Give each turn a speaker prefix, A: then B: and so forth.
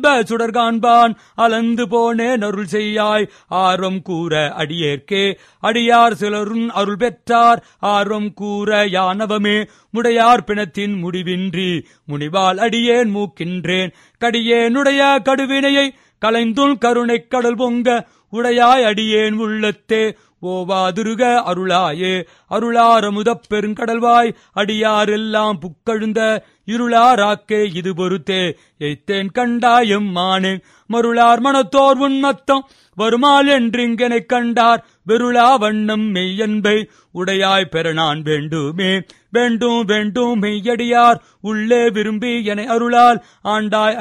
A: சுடர் காண்பான் அலந்து போனேன் அருள் செய்யாய் ஆர்வம் கூற அடியேற்கே அடியார் சிலருன் அருள் பெற்றார் ஆர்வம் கூற யானவமே முடையார் பிணத்தின் முடிவின்றி முனிவால் அடியேன் மூக்கின்றேன் கடியேனுடைய கடுவினையை கலைந்துள் கருணைக் கடல் பொங்க உடையாய் அடியேன் உள்ளத்தே ஓவாதுருக அருளாயே அருளாரமுதப் பெருங்கடல்வாய் அடியாரெல்லாம் புக்கழுந்த இருளாராக்கே இது பொறுத்தே எய்த்தேன் கண்டாயம் மானே மருளார் மனத்தோர் உன்மத்தம் வருமால் என்றிங்கனைக் கண்டார் வெருளா வண்ணம் மெய்யன்பை உடையாய் பெற நான் வேண்டுமே வேண்டும் வேண்டும் மெய்யடியார் உள்ளே விரும்பி என அருளால் ஆண்டாய்